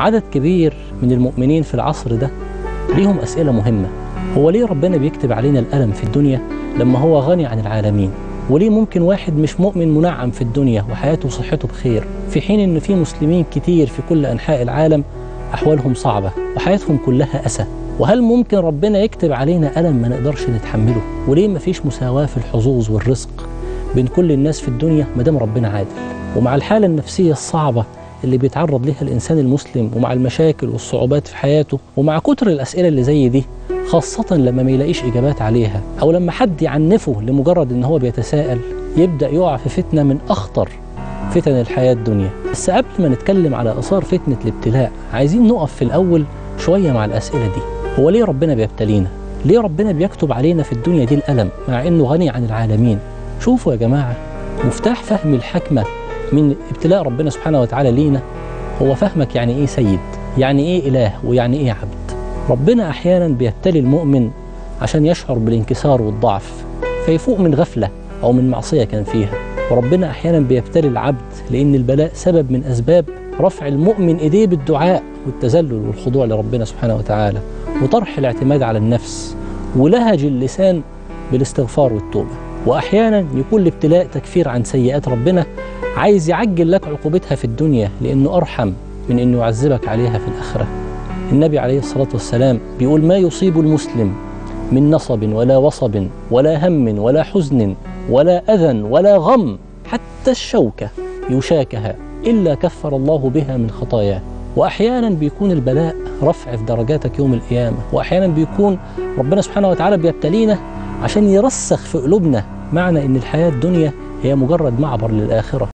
عدد كبير من المؤمنين في العصر ده ليهم أسئلة مهمة هو ليه ربنا بيكتب علينا الألم في الدنيا لما هو غني عن العالمين وليه ممكن واحد مش مؤمن منعم في الدنيا وحياته وصحته بخير في حين ان في مسلمين كتير في كل انحاء العالم احوالهم صعبه وحياتهم كلها اسى وهل ممكن ربنا يكتب علينا الم ما نقدرش نتحمله وليه ما فيش مساواه في الحظوظ والرزق بين كل الناس في الدنيا ما دام ربنا عادل ومع الحاله النفسيه الصعبه اللي بيتعرض لها الانسان المسلم ومع المشاكل والصعوبات في حياته ومع كتر الاسئله اللي زي دي خاصة لما ما يلاقيش إجابات عليها أو لما حد يعنفه لمجرد إن هو بيتساءل يبدأ يقع في فتنة من أخطر فتن الحياة الدنيا بس قبل ما نتكلم على إثار فتنة الابتلاء عايزين نقف في الأول شوية مع الأسئلة دي هو ليه ربنا بيبتلينا؟ ليه ربنا بيكتب علينا في الدنيا دي الألم مع إنه غني عن العالمين؟ شوفوا يا جماعة مفتاح فهم الحكمة من ابتلاء ربنا سبحانه وتعالى لينا هو فهمك يعني إيه سيد؟ يعني إيه إله؟ ويعني إيه عبد؟ ربنا احيانا بيبتلي المؤمن عشان يشعر بالانكسار والضعف فيفوق من غفله او من معصيه كان فيها وربنا احيانا بيبتلي العبد لان البلاء سبب من اسباب رفع المؤمن ايديه بالدعاء والتذلل والخضوع لربنا سبحانه وتعالى وطرح الاعتماد على النفس ولهج اللسان بالاستغفار والتوبه واحيانا يكون الابتلاء تكفير عن سيئات ربنا عايز يعجل لك عقوبتها في الدنيا لانه ارحم من انه يعذبك عليها في الاخره النبي عليه الصلاة والسلام بيقول ما يصيب المسلم من نصب ولا وصب ولا هم ولا حزن ولا أذى ولا غم حتى الشوكة يشاكها إلا كفر الله بها من خطاياه وأحيانا بيكون البلاء رفع في درجاتك يوم القيامة وأحيانا بيكون ربنا سبحانه وتعالى بيبتلينا عشان يرسخ في قلوبنا معنى إن الحياة الدنيا هي مجرد معبر للآخرة